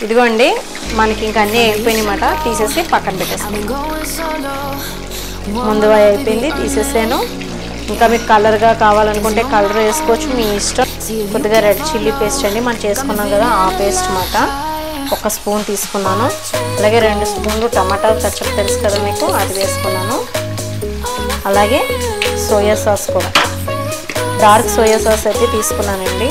ఇదిగోండి మనకి ఇంకా అన్నీ అయిపోయినాయన్నమాట తీసేసి పక్కన పెట్టేస్తాం ముందు అయిపోయింది తీసేసాను ఇంకా మీకు కలర్గా కావాలనుకుంటే కలర్ వేసుకోవచ్చు మీ ఇష్టం కొద్దిగా రెడ్ చిల్లీ పేస్ట్ అండి మనం చేసుకున్నాం కదా ఆ పేస్ట్ మాట ఒక స్పూన్ తీసుకున్నాను అలాగే రెండు స్పూన్లు టమాటా కచ్చప్ తెలుసు కదా మీకు అది వేసుకున్నాను అలాగే సోయా సాస్ కూడా డార్క్ సోయా సాస్ అయితే తీసుకున్నానండి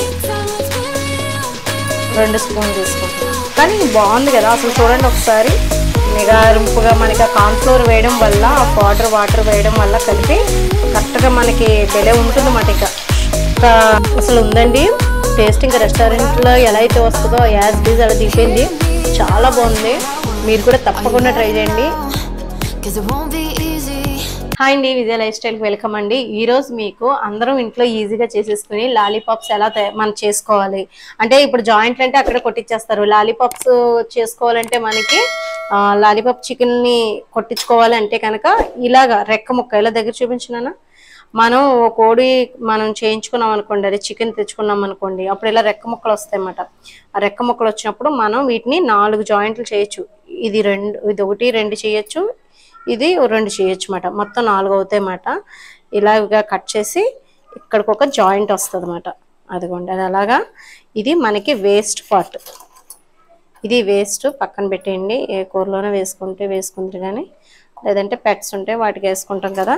రెండు స్పూన్ తీసుకుంటున్నాను కానీ బాగుంది కదా అసలు చూడండి ఒకసారి నిగారింపుగా మనకి ఆ కార్న్ఫ్లోర్ వేయడం వల్ల ఆ పౌడర్ వాటర్ వేయడం వల్ల కలిపి కరెక్ట్గా మనకి బెలే ఉంటుంది అన్నమాట ఇక ఇంకా అసలు ఉందండి టేస్ట్ ఇంకా రెస్టారెంట్లో ఎలా అయితే వస్తుందో యాజ్ బీజ్ అలా దిగిపోయింది చాలా బాగుంది మీరు కూడా తప్పకుండా ట్రై చేయండి Cause it won't be easy. Hi అండి విజయ లైఫ్ స్టైల్కి వెల్కమ్ అండి ఈ రోజు మీకు అందరం ఇంట్లో ఈజీగా చేసేసుకుని లాలీపాప్స్ ఎలా తయ- మనం చేసుకోవాలి అంటే ఇప్పుడు జాయింట్లు అంటే అక్కడ కొట్టించేస్తారు లాలీపాప్స్ చేసుకోవాలంటే మనకి లాలీపాప్ చికెన్ని కొట్టించుకోవాలి అంటే కనుక ఇలాగా రెక్క ముక్క ఇలా దగ్గర చూపించినానా మనం ఓ కోడి మనం చేయించుకున్నాం అనుకోండి అది చికెన్ తెచ్చుకున్నాం అనుకోండి అప్పుడు ఇలా రెక్క ముక్కలు వస్తాయన్నమాట ఆ రెక్క ముక్కలు వచ్చినప్పుడు మనం వీటిని నాలుగు జాయింట్లు చేయొచ్చు ఇది రెండు ఇది ఒకటి రెండు చేయొచ్చు ఇది ఓ రెండు చేయొచ్చు అన్నమాట మొత్తం నాలుగు అవుతాయి అన్నమాట ఇలాగా కట్ చేసి ఇక్కడికి ఒక జాయింట్ వస్తుంది అన్నమాట అదిగోండి అది అలాగా ఇది మనకి వేస్ట్ పార్ట్ ఇది వేస్ట్ పక్కన పెట్టేయండి ఏ కూరలోనే వేసుకుంటే వేసుకుంటారు కానీ లేదంటే పెట్స్ ఉంటే వాటికి వేసుకుంటాం కదా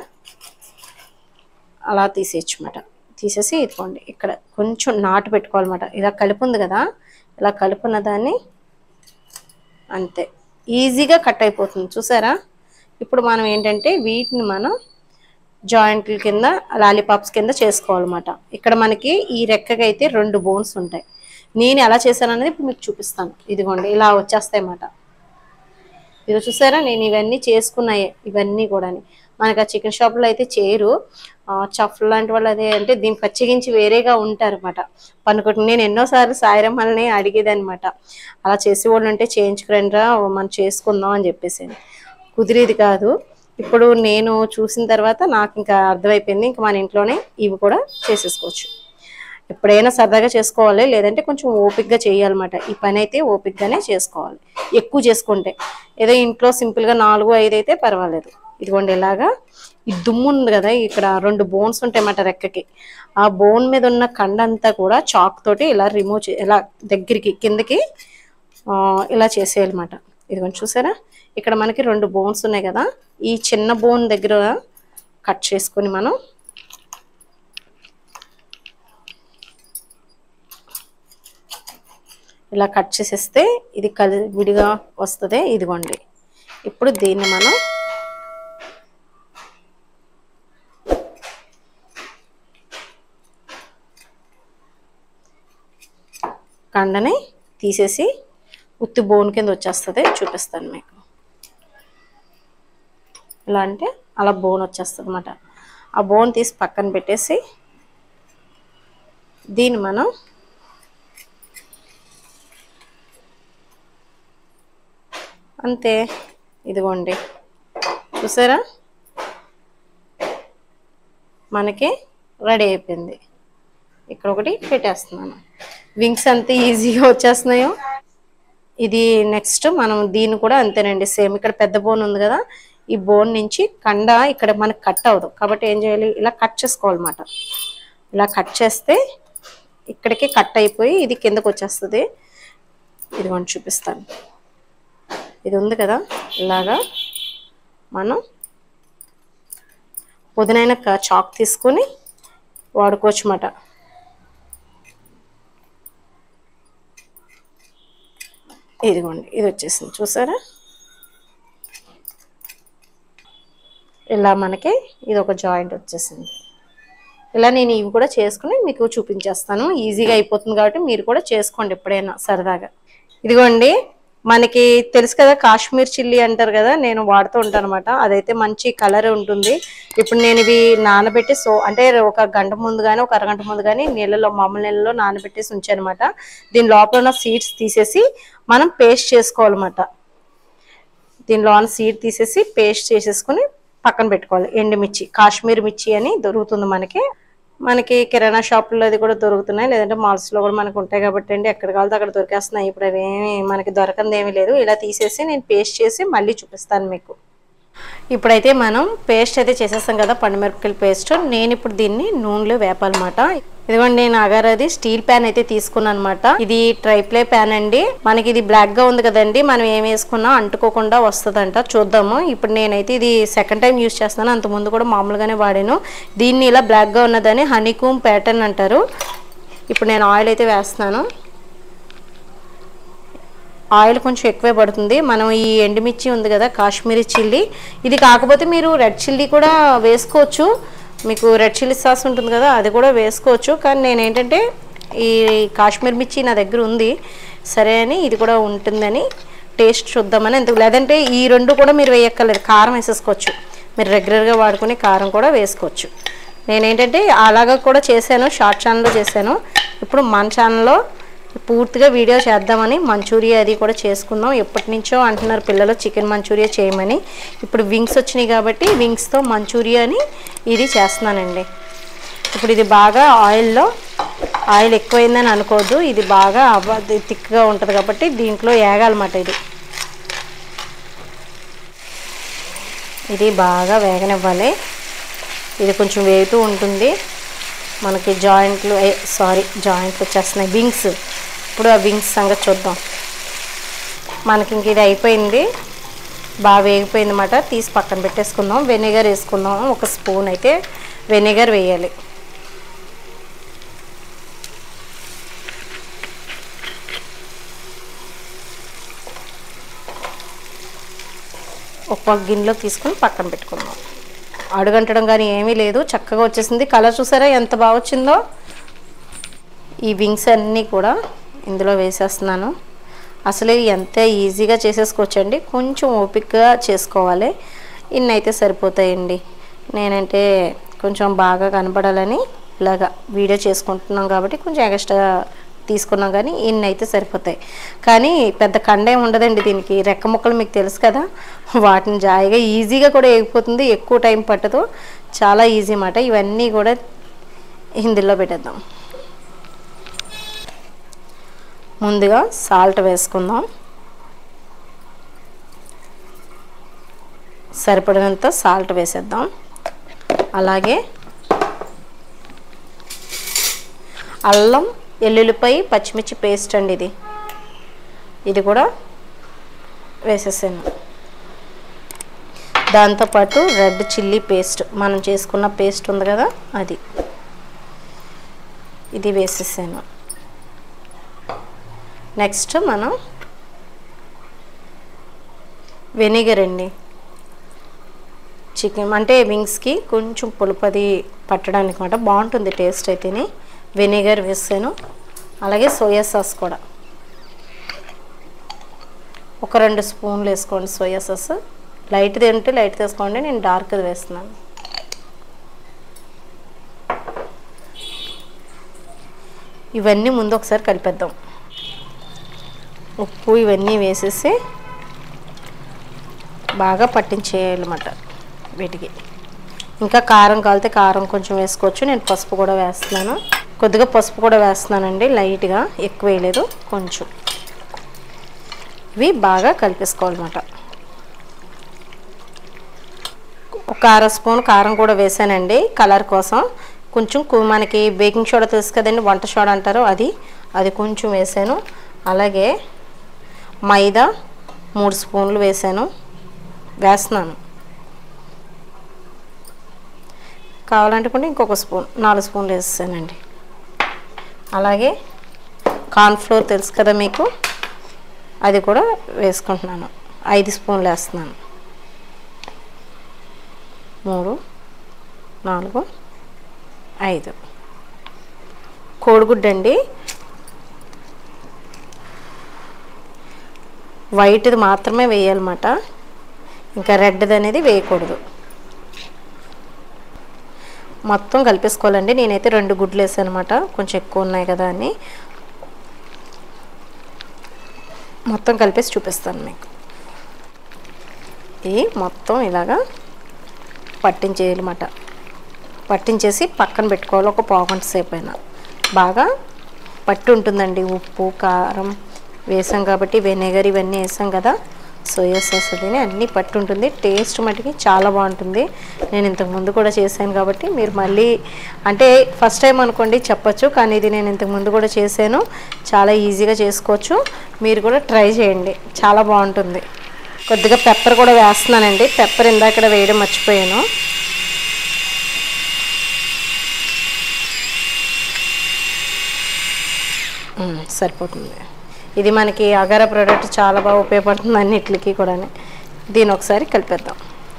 అలా తీసేయచ్చు అన్నమాట తీసేసి ఇదిగోండి ఇక్కడ కొంచెం నాటు పెట్టుకోవాలన్నమాట ఇలా కలిపి ఉంది కదా ఇలా కలుపున్న దాన్ని అంతే ఈజీగా కట్ అయిపోతుంది చూసారా ఇప్పుడు మనం ఏంటంటే వీటిని మనం జాయింట్ల కింద లాలీపాప్స్ కింద చేసుకోవాలన్నమాట ఇక్కడ మనకి ఈ రెక్కకి అయితే రెండు బోన్స్ ఉంటాయి నేను ఎలా చేశాను అనేది ఇప్పుడు మీకు చూపిస్తాను ఇదిగోండి ఇలా వచ్చేస్తాయి అన్నమాట ఇది చూసారా నేను ఇవన్నీ చేసుకున్నాయి ఇవన్నీ కూడా మనకి ఆ చికెన్ షాప్లో అయితే చేయరు చఫ్ లాంటి వాళ్ళు అదే అంటే దీన్ని పచ్చిగించి వేరేగా ఉంటారు అనమాట పనుకుంటు నేను ఎన్నోసార్లు సాయిరమ్మల్ని అడిగేదనమాట అలా చేసేవాళ్ళు ఉంటే చేయించుకురండిరా మనం చేసుకుందాం అని చెప్పేసి కుదిరేది కాదు ఇప్పుడు నేను చూసిన తర్వాత నాకు ఇంకా అర్థమైపోయింది ఇంకా మన ఇంట్లోనే ఇవి కూడా చేసేసుకోవచ్చు ఎప్పుడైనా సరదాగా చేసుకోవాలి లేదంటే కొంచెం ఓపిక్గా చేయాలన్నమాట ఈ పని అయితే ఓపిక్గానే చేసుకోవాలి ఎక్కువ చేసుకుంటే ఏదో ఇంట్లో సింపుల్గా నాలుగు ఐదు అయితే పర్వాలేదు ఇదిగోండి ఇలాగా ఈ దుమ్ము ఉంది కదా ఇక్కడ రెండు బోన్స్ ఉంటాయన్నమాట రెక్కకి ఆ బోన్ మీద ఉన్న కండ అంతా కూడా చాక్ తోటి ఇలా రిమూవ్ చే ఇలా దగ్గరికి కిందకి ఆ, ఇలా చేసేయాలన్నమాట ఇదిగోండి చూసారా ఇక్కడ మనకి రెండు బోన్స్ ఉన్నాయి కదా ఈ చిన్న బోన్ దగ్గర కట్ చేసుకొని మనం ఇలా కట్ చేసేస్తే ఇది కలి విడిగా వస్తుంది ఇదిగోండి ఇప్పుడు దీన్ని మనం కండని తీసేసి ఉత్తి బోన్ కింద వచ్చేస్తుంది చూపిస్తాను మీకు ఇలా అంటే అలా బోన్ వచ్చేస్తుంది అనమాట ఆ బోన్ తీసి పక్కన పెట్టేసి దీన్ని మనం అంతే ఇదిగోండి చూసారా మనకి రెడీ అయిపోయింది ఇక్కడ ఒకటి పెట్టేస్తున్నాను వింగ్స్ అంత ఈజీగా వచ్చేస్తున్నాయో ఇది నెక్స్ట్ మనం దీన్ని కూడా అంతేనండి సేమ్ ఇక్కడ పెద్ద బోన్ ఉంది కదా ఈ బోన్ నుంచి కండ ఇక్కడ మనకి కట్ అవ్వదు కాబట్టి ఏం చేయాలి ఇలా కట్ చేసుకోవాలన్నమాట ఇలా కట్ చేస్తే ఇక్కడికి కట్ అయిపోయి ఇది కిందకు వచ్చేస్తుంది ఇదిగోండి చూపిస్తాను ఇది ఉంది కదా ఇలాగా మనం పుదనైన క- చాక్ తీసుకొని వాడుకోవచ్చు అన్నమాట ఇదిగోండి ఇది వచ్చేసింది చూసారా ఇలా మనకి ఇది ఒక జాయింట్ వచ్చేసింది ఇలా నేను ఇవి కూడా చేసుకుని మీకు చూపించేస్తాను ఈజీగా అయిపోతుంది కాబట్టి మీరు కూడా చేసుకోండి ఎప్పుడైనా సరదాగా ఇదిగోండి మనకి తెలుసు కదా కాశ్మీర్ చిల్లీ అంటారు కదా నేను వాడుతూ ఉంటాను అనమాట అదైతే మంచి కలర్ ఉంటుంది ఇప్పుడు నేను ఇవి నానబెట్టి సో అంటే ఒక గంట ముందు కానీ ఒక అరగంట ముందు కానీ నీళ్ళలో మామూలు నీళ్ళలో నానబెట్టేసి ఉంచాను అనమాట దీని లోపల ఉన్న సీడ్స్ తీసేసి మనం పేస్ట్ చేసుకోవాలన్నమాట దీనిలో ఉన్న సీడ్ తీసేసి పేస్ట్ చేసేసుకుని పక్కన పెట్టుకోవాలి ఎండుమిర్చి కాశ్మీర్ మిర్చి అని దొరుకుతుంది మనకి మనకి కిరాణా షాపుల్లో అది కూడా దొరుకుతున్నాయి లేదంటే మాల్స్లో కూడా మనకు ఉంటాయి కాబట్టి అండి ఎక్కడ కావాలితే అక్కడ దొరికేస్తున్నాయి ఇప్పుడు అవి ఏమి మనకి దొరకంది ఏమీ లేదు ఇలా తీసేసి నేను పేస్ట్ చేసి మళ్ళీ చూపిస్తాను మీకు ఇప్పుడైతే మనం పేస్ట్ అయితే చేసేస్తాం కదా పండుమిరపకాయల పేస్ట్ నేను ఇప్పుడు దీన్ని నూనెలో వేపాలన్నమాట ఇదిగోండి నేను అగారది స్టీల్ ప్యాన్ అయితే తీసుకున్నాను అనమాట ఇది ట్రైప్లే ప్యాన్ అండి మనకి ఇది బ్లాక్ గా ఉంది కదండి మనం ఏం వేసుకున్నా అంటుకోకుండా వస్తుందంట చూద్దాము ఇప్పుడు నేనైతే ఇది సెకండ్ టైం యూస్ చేస్తున్నాను అంత ముందు కూడా మామూలుగానే వాడాను దీన్ని ఇలా బ్లాక్ గా ఉన్నదని హనీకూమ్ ప్యాటర్న్ అంటారు ఇప్పుడు నేను ఆయిల్ అయితే వేస్తున్నాను ఆయిల్ కొంచెం ఎక్కువే పడుతుంది మనం ఈ ఎండుమిర్చి ఉంది కదా కాశ్మీరీ చిల్లీ ఇది కాకపోతే మీరు రెడ్ చిల్లీ కూడా వేసుకోవచ్చు మీకు రెడ్ చిల్లీ సాస్ ఉంటుంది కదా అది కూడా వేసుకోవచ్చు కానీ నేను ఏంటంటే ఈ కాశ్మీర్ మిర్చి నా దగ్గర ఉంది సరే అని ఇది కూడా ఉంటుందని టేస్ట్ చూద్దామని ఎందుకు లేదంటే ఈ రెండు కూడా మీరు వేయక్కర్లేదు కారం వేసేసుకోవచ్చు మీరు రెగ్యులర్గా వాడుకునే కారం కూడా వేసుకోవచ్చు నేనేంటంటే అలాగా కూడా చేశాను షార్ట్ ఛానల్లో చేశాను ఇప్పుడు మన ఛానల్లో పూర్తిగా వీడియో చేద్దామని మంచూరియా అది కూడా చేసుకుందాం ఎప్పటి నుంచో అంటున్నారు పిల్లలు చికెన్ మంచూరియా చేయమని ఇప్పుడు వింగ్స్ వచ్చినాయి కాబట్టి వింగ్స్తో మంచూరియాని ఇది చేస్తున్నానండి ఇప్పుడు ఇది బాగా ఆయిల్లో ఆయిల్ ఎక్కువైందని అనుకోవద్దు ఇది బాగా అవ్వ థిక్గా ఉంటుంది కాబట్టి దీంట్లో వేగాలన్నమాట ఇది ఇది బాగా వేగనివ్వాలి ఇది కొంచెం వేగుతూ ఉంటుంది మనకి జాయింట్లు సారీ జాయింట్లు వచ్చేస్తున్నాయి వింగ్స్ ఇప్పుడు ఆ వింగ్స్ సంగతి చూద్దాం మనకి ఇంక ఇది అయిపోయింది బాగా వేగిపోయింది అన్నమాట తీసి పక్కన పెట్టేసుకుందాం వెనిగర్ వేసుకుందాం ఒక స్పూన్ అయితే వెనిగర్ వేయాలి ఒక గిన్నెలో తీసుకొని పక్కన పెట్టుకుందాం అడుగంటడం కానీ ఏమీ లేదు చక్కగా వచ్చేసింది కలర్ చూసారా ఎంత బాగా వచ్చిందో ఈ వింగ్స్ అన్నీ కూడా ఇందులో వేసేస్తున్నాను అసలు ఇది ఎంత ఈజీగా చేసేసుకోవచ్చండి కొంచెం ఓపికగా చేసుకోవాలి ఇన్ని అయితే సరిపోతాయండి నేనంటే కొంచెం బాగా కనపడాలని ఇలాగా వీడియో చేసుకుంటున్నాం కాబట్టి కొంచెం ఎక్స్ట్రా తీసుకున్నాం కానీ ఇన్ని అయితే సరిపోతాయి కానీ పెద్ద కండే ఉండదండి దీనికి రెక్క ముక్కలు మీకు తెలుసు కదా వాటిని జాయిగా ఈజీగా కూడా ఎగిపోతుంది ఎక్కువ టైం పట్టదు చాలా ఈజీ అన్నమాట ఇవన్నీ కూడా ఇందులో పెట్టేద్దాం ముందుగా సాల్ట్ వేసుకుందాం సరిపడినంత సాల్ట్ వేసేద్దాం అలాగే అల్లం ఎల్లుల్లిపాయ పచ్చిమిర్చి పేస్ట్ అండి ఇది ఇది కూడా వేసేసాను దాంతోపాటు రెడ్ చిల్లీ పేస్ట్ మనం చేసుకున్న పేస్ట్ ఉంది కదా అది ఇది వేసేసాను నెక్స్ట్ మనం వెనిగర్ అండి చికెన్ అంటే వింగ్స్కి కొంచెం పులుపది పట్టడానికి మాట బాగుంటుంది టేస్ట్ అయితేనే వెనిగర్ వేసాను అలాగే సోయా సాస్ కూడా ఒక రెండు స్పూన్లు వేసుకోండి సోయా సాస్ లైట్ది అంటే లైట్ తీసుకోండి నేను డార్క్ది వేస్తున్నాను ఇవన్నీ ముందు ఒకసారి కలిపేద్దాం ఉప్పు ఇవన్నీ వేసేసి బాగా పట్టించేయాలన్నమాట వీటికి ఇంకా కారం కాలితే కారం కొంచెం వేసుకోవచ్చు నేను పసుపు కూడా వేస్తున్నాను కొద్దిగా పసుపు కూడా వేస్తున్నానండి లైట్గా ఎక్కువ వేయలేదు కొంచెం ఇవి బాగా కలిపేసుకోవాలన్నమాట ఒక అర స్పూన్ కారం కూడా వేసానండి కలర్ కోసం కొంచెం కు- మనకి బేకింగ్ సోడా తెలుసు కదండి వంట సోడా అంటారు అది అది కొంచెం వేసాను అలాగే మైదా మూడు స్పూన్లు వేసాను వేస్తున్నాను కావాలంటే కూడా ఇంకొక స్పూన్ నాలుగు స్పూన్లు వేసానండి అలాగే కార్న్ఫ్లోర్ తెలుసు కదా మీకు అది కూడా వేసుకుంటున్నాను ఐదు స్పూన్లు వేస్తున్నాను మూడు నాలుగు ఐదు కోడిగుడ్డు అండి వైట్ది మాత్రమే వేయాలన్నమాట ఇంకా రెడ్ది అనేది వేయకూడదు మొత్తం కలిపేసుకోవాలండి నేనైతే రెండు గుడ్లు వేసాను అనమాట కొంచెం ఎక్కువ ఉన్నాయి కదా అని మొత్తం కలిపేసి చూపిస్తాను మీకు ఇది మొత్తం ఇలాగా పట్టించేయాలన్నమాట పట్టించేసి పక్కన పెట్టుకోవాలి ఒక పావు గంట సేపు అయినా బాగా పట్టి ఉంటుందండి ఉప్పు కారం వేసాం కాబట్టి వెనిగర్ ఇవన్నీ వేసాం కదా సోయా సాస్ అది అన్నీ పట్టి ఉంటుంది టేస్ట్ మటుకి చాలా బాగుంటుంది నేను ఇంతకు ముందు కూడా చేశాను కాబట్టి మీరు మళ్ళీ అంటే ఫస్ట్ టైం అనుకోండి చెప్పొచ్చు కానీ ఇది నేను ఇంతకు ముందు కూడా చేశాను చాలా ఈజీగా చేసుకోవచ్చు మీరు కూడా ట్రై చేయండి చాలా బాగుంటుంది కొద్దిగా పెప్పర్ కూడా వేస్తున్నానండి పెప్పర్ ఇందాక వేయడం మర్చిపోయాను ఉమ్, సరిపోతుంది ఇది మనకి అగారా ప్రోడక్ట్ చాలా బాగా ఉపయోగపడుతుంది అన్నిటికి కూడా దీని ఒకసారి కలిపేద్దాం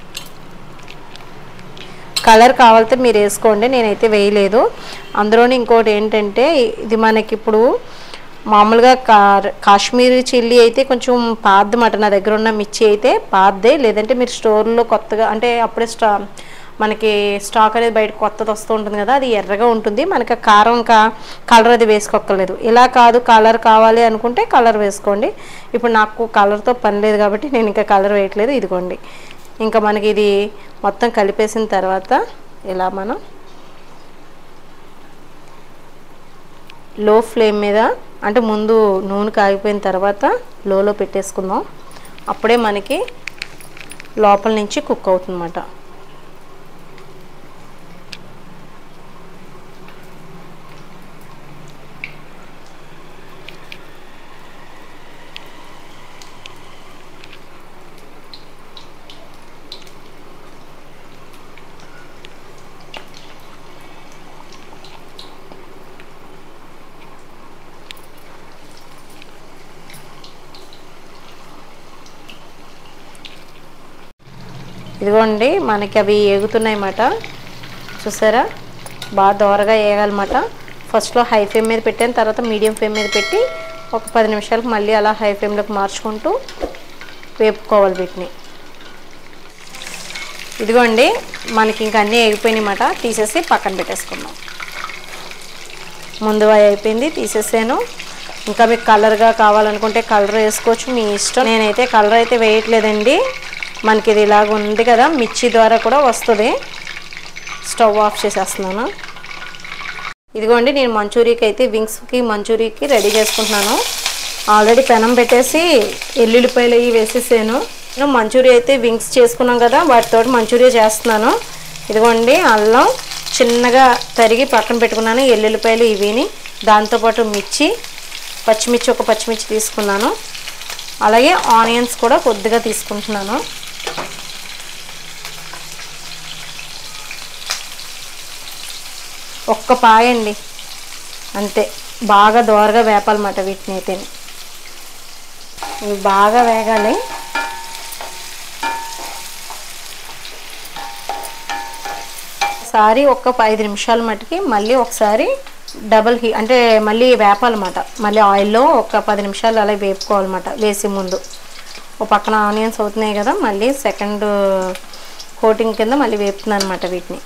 కలర్ కావాలితే మీరు వేసుకోండి నేనైతే వేయలేదు అందులోని ఇంకోటి ఏంటంటే ఇది మనకి ఇప్పుడు మామూలుగా కా కాశ్మీరీ చిల్లీ అయితే కొంచెం పాద్దమాట నా దగ్గర ఉన్న మిర్చి అయితే పాద్దే లేదంటే మీరు స్టోర్లో కొత్తగా అంటే అప్పుడే స్టా మనకి స్టాక్ అనేది బయట కొత్తది వస్తూ ఉంటుంది కదా అది ఎర్రగా ఉంటుంది మనకి ఆ కారం కా కలర్ అది వేసుకోక్కర్లేదు ఇలా కాదు కలర్ కావాలి అనుకుంటే కలర్ వేసుకోండి ఇప్పుడు నాకు కలర్తో పని లేదు కాబట్టి నేను ఇంకా కలర్ వేయట్లేదు ఇదిగోండి ఇంకా మనకి ఇది మొత్తం కలిపేసిన తర్వాత ఇలా మనం లో ఫ్లేమ్ మీద అంటే ముందు నూనె కాగిపోయిన తర్వాత లోలో పెట్టేసుకుందాం అప్పుడే మనకి లోపల నుంచి కుక్ అవుతుందన్నమాట ఇదిగోండి మనకి అవి ఏగుతున్నాయి అన్నమాట చూసారా బాగా దోరగా వేయాలన్నమాట ఫస్ట్లో హై ఫ్లేమ్ మీద పెట్టాను తర్వాత మీడియం ఫ్లేమ్ మీద పెట్టి ఒక పది నిమిషాలకు మళ్ళీ అలా హై ఫ్లేమ్లోకి మార్చుకుంటూ వేపుకోవాలి వీటిని ఇదిగోండి మనకి ఇంకా అన్నీ అయిపోయినాయన్నమాట తీసేసి పక్కన పెట్టేసుకుందాం ముందు అవి అయిపోయింది తీసేసాను ఇంకా మీకు కలర్గా కావాలనుకుంటే కలర్ వేసుకోవచ్చు మీ ఇష్టం నేనైతే కలర్ అయితే వేయట్లేదండి మనకి ఇది ఇలాగ ఉంది కదా మిర్చి ద్వారా కూడా వస్తుంది స్టవ్ ఆఫ్ చేసేస్తున్నాను ఇదిగోండి నేను మంచూరీకి అయితే వింగ్స్కి మంచూరీకి రెడీ చేసుకుంటున్నాను ఆల్రెడీ పెనం పెట్టేసి ఎల్లుల్లిపాయలు అవి వేసేసాను నేను మంచూరియా అయితే వింగ్స్ చేసుకున్నాం కదా వాటితో మంచూరియా చేస్తున్నాను ఇదిగోండి అల్లం చిన్నగా తరిగి పక్కన పెట్టుకున్నాను ఎల్లుల్లిపాయలు ఇవిని దాంతోపాటు మిర్చి పచ్చిమిర్చి ఒక పచ్చిమిర్చి తీసుకున్నాను అలాగే ఆనియన్స్ కూడా కొద్దిగా తీసుకుంటున్నాను ఒక్క పాయండి అంతే బాగా దోరగా వేపాలన్నమాట వీటిని అయితే ఇవి బాగా వేగాలి ఒకసారి ఒక్క ఐదు నిమిషాల మటుకి మళ్ళీ ఒకసారి డబల్ హీ అంటే మళ్ళీ వేపాలన్నమాట మళ్ళీ ఆయిల్లో ఒక పది నిమిషాలు అలా వేపుకోవాలన్నమాట వేసే ముందు ఒక పక్కన ఆనియన్స్ అవుతున్నాయి కదా మళ్ళీ సెకండ్ కోటింగ్ కింద మళ్ళీ వేపుతున్నాను అనమాట వీటిని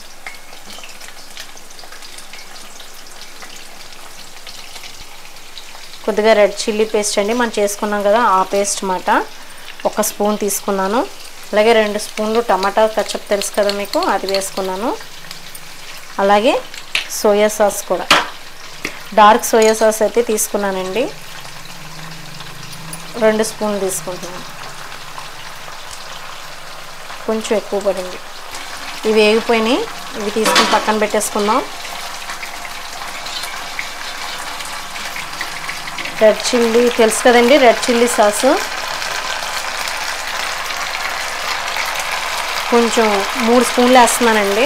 కొద్దిగా రెడ్ చిల్లీ పేస్ట్ అండి మనం చేసుకున్నాం కదా ఆ పేస్ట్ మాట ఒక స్పూన్ తీసుకున్నాను అలాగే రెండు స్పూన్లు టమాటా కచ్చప్ తెలుసు కదా మీకు అది వేసుకున్నాను అలాగే సోయా సాస్ కూడా డార్క్ సోయా సాస్ అయితే తీసుకున్నానండి రెండు స్పూన్లు తీసుకుంటున్నాను కొంచెం ఎక్కువ పడింది ఇవి వేగిపోయినాయి ఇవి తీసుకుని పక్కన పెట్టేసుకుందాం రెడ్ చిల్లీ తెలుసు కదండి రెడ్ చిల్లీ సాసు కొంచెం మూడు స్పూన్లు వేస్తున్నానండి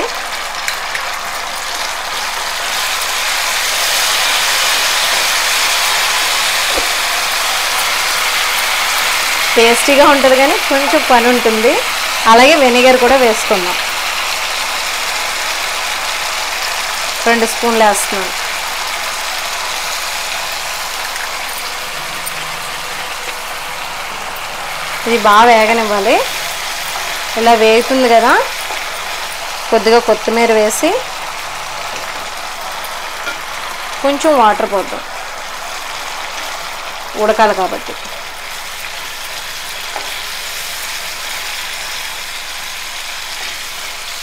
టేస్టీగా ఉంటుంది కానీ కొంచెం పని ఉంటుంది అలాగే వెనిగర్ కూడా వేసుకుందాం రెండు స్పూన్లు వేస్తున్నాను ఇది బాగా వేగనివ్వాలి ఇలా వేగుతుంది కదా కొద్దిగా కొత్తిమీర వేసి కొంచెం వాటర్ పోద్దాం ఉడకాలి కాబట్టి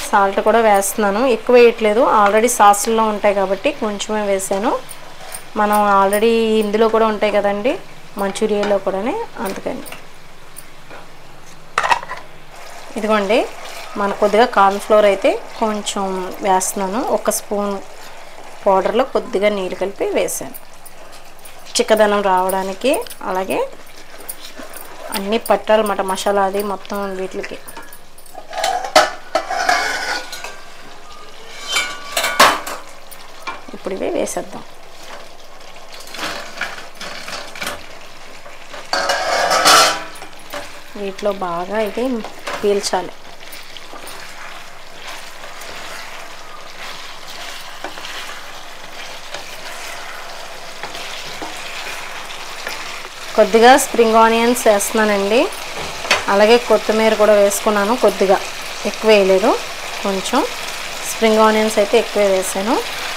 సాల్ట్ కూడా వేస్తున్నాను ఎక్కువ వేయట్లేదు ఆల్రెడీ సాసుల్లో ఉంటాయి కాబట్టి కొంచెమే వేసాను మనం ఆల్రెడీ ఇందులో కూడా ఉంటాయి కదండి మంచూరియాలో కూడానే అందుకని ఇదిగోండి మన కొద్దిగా కార్న్ఫ్లోర్ అయితే కొంచెం వేస్తున్నాను ఒక స్పూన్ పౌడర్లో కొద్దిగా నీళ్ళు కలిపి వేసాను చిక్కదనం రావడానికి అలాగే అన్నీ పట్టాలన్నమాట మసాలా అది మొత్తం వీటికి ఇప్పుడు ఇవి వేసేద్దాం వీటిలో బాగా ఇది పీల్చాలి కొద్దిగా స్ప్రింగ్ ఆనియన్స్ వేస్తున్నానండి అలాగే కొత్తిమీర కూడా వేసుకున్నాను కొద్దిగా ఎక్కువ వేయలేదు కొంచెం స్ప్రింగ్ ఆనియన్స్ అయితే ఎక్కువ వేసాను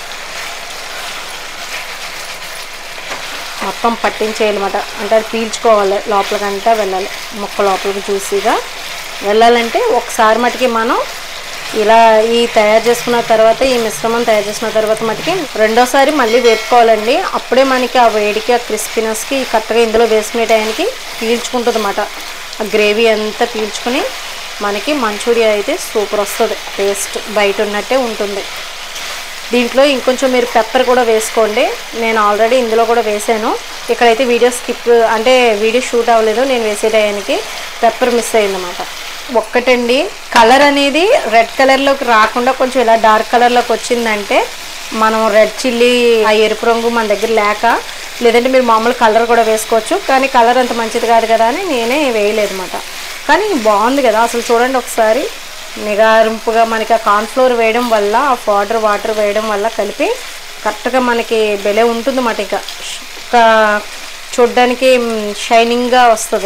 మొత్తం పట్టించేయాలన్నమాట అంటే అది పీల్చుకోవాలి లోపలికంటే వెళ్ళాలి ముక్క లోపలికి జ్యూసీగా వెళ్ళాలంటే ఒకసారి మటుకి మనం ఇలా ఈ తయారు చేసుకున్న తర్వాత ఈ మిశ్రమం తయారు చేసుకున్న తర్వాత మటుకి రెండోసారి మళ్ళీ వేపుకోవాలండి అప్పుడే మనకి ఆ వేడికి ఆ క్రిస్పీనెస్కి కరెక్ట్గా ఇందులో వేసుకునే టైంకి పీల్చుకుంటుంది అన్నమాట ఆ గ్రేవీ అంతా పీల్చుకుని మనకి మంచూరియా అయితే సూపర్ వస్తుంది టేస్ట్ బయట ఉన్నట్టే ఉంటుంది దీంట్లో ఇంకొంచెం మీరు పెప్పర్ కూడా వేసుకోండి నేను ఆల్రెడీ ఇందులో కూడా వేసాను ఇక్కడైతే వీడియో స్కిప్ అంటే వీడియో షూట్ అవ్వలేదు నేను వేసే టయానికి పెప్పర్ మిస్ అయిందన్నమాట ఒక్కటండి కలర్ అనేది రెడ్ కలర్లోకి రాకుండా కొంచెం ఇలా డార్క్ కలర్లోకి వచ్చిందంటే మనం రెడ్ చిల్లీ ఆ ఎరుపు రంగు మన దగ్గర లేక లేదంటే మీరు మామూలు కలర్ కూడా వేసుకోవచ్చు కానీ కలర్ అంత మంచిది కాదు కదా అని నేనే వేయలేదు అనమాట కానీ బాగుంది కదా అసలు చూడండి ఒకసారి నిగారింపుగా మనకి ఆ కార్న్ఫ్లోర్ వేయడం వల్ల ఆ పౌడర్ వాటర్ వేయడం వల్ల కలిపి కరెక్ట్గా మనకి బెలే ఉంటుంది అన్నమాట ఇంకా ఒక చూడ్డానికి షైనింగ్గా వస్తుంది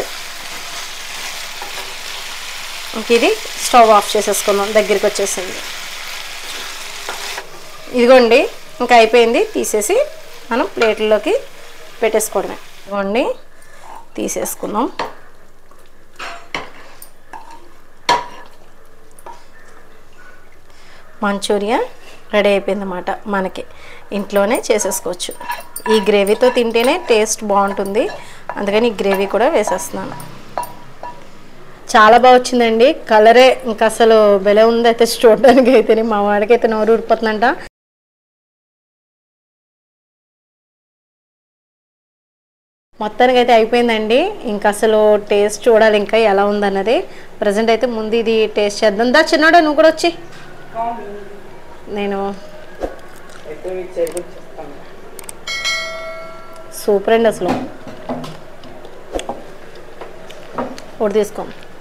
ఇంక ఇది స్టవ్ ఆఫ్ చేసేసుకుందాం దగ్గరికి వచ్చేసింది ఇదిగోండి ఇంకా అయిపోయింది తీసేసి మనం ప్లేట్లోకి పెట్టేసుకోవడమే ఇదిగోండి తీసేసుకుందాం మంచూరియా రెడీ అయిపోయిందన్నమాట మనకి ఇంట్లోనే చేసేసుకోవచ్చు ఈ గ్రేవీతో తింటేనే టేస్ట్ బాగుంటుంది అందుకని ఈ గ్రేవీ కూడా వేసేస్తున్నాను చాలా బాగా వచ్చిందండి కలరే ఇంకా అసలు బెలే ఉంది అయితే చూడడానికి అయితేనే మా వాడికి అయితే నోరు ఊడిపోతుందంట మొత్తానికి అయితే అయిపోయిందండి ఇంకా అసలు టేస్ట్ చూడాలి ఇంకా ఎలా ఉందన్నది ప్రజెంట్ అయితే ముందు ఇది టేస్ట్ చేద్దాం దా చిన్నోడా నువ్వు కూడా వచ్చి నేను సూపర్ అండి అసలు ఒకటి తీసుకో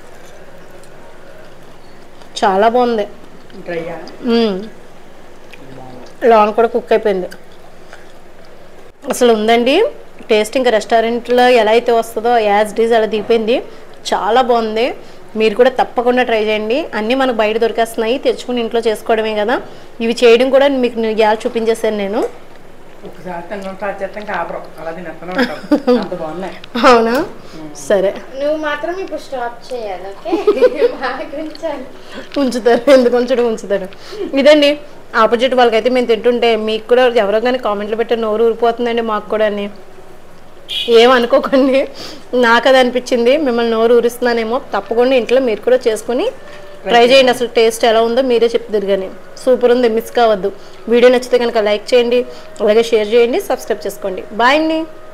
చాలా బాగుంది డ్రైయా మ్మ్. లాంగ్ కూడా కుక్ అయిపోయింది అసలు ఉందండి టేస్ట్ ఇంకా రెస్టారెంట్లో ఎలా అయితే వస్తుందో యాజ్ డీజ్ అలా దిగిపోయింది చాలా బాగుంది మీరు కూడా తప్పకుండా ట్రై చేయండి అన్నీ మనకు బయట దొరికేస్తున్నాయి తెచ్చుకుని ఇంట్లో చేసుకోవడమే కదా ఇవి చేయడం కూడా మీకు ఇవాళ చూపించేసాను నేను ఒకసారి తిన్నాం స్టార్ట్ చేస్తాం కాపురం అలా తినేస్తూనే ఉంటాం అంత బాగున్నాయి అవునా సరే నువ్వు మాత్రం ఇప్పుడు స్టాప్ చేయాలి ఓకే బాగా ఉంచాలి ఉంచుతారు ఎందుకు ఉంచడం ఉంచుతారు ఇదండి ఆపోజిట్ వాళ్ళకైతే మేము తింటుంటే మీకు కూడా ఎవరో కానీ కామెంట్లు పెట్టే నోరు ఊరిపోతుందండి మాకు కూడా అని ఏమనుకోకండి నాకు అది అనిపించింది మిమ్మల్ని నోరు ఊరిస్తున్నానేమో తప్పకుండా ఇంట్లో మీరు కూడా చేసుకొని ట్రై చేయండి అసలు టేస్ట్ ఎలా ఉందో మీరే చెప్తారు కానీ సూపర్ ఉంది మిస్ కావద్దు వీడియో నచ్చితే కనుక లైక్ చేయండి అలాగే షేర్ చేయండి సబ్స్క్రైబ్ చేసుకోండి బాయ్ అండి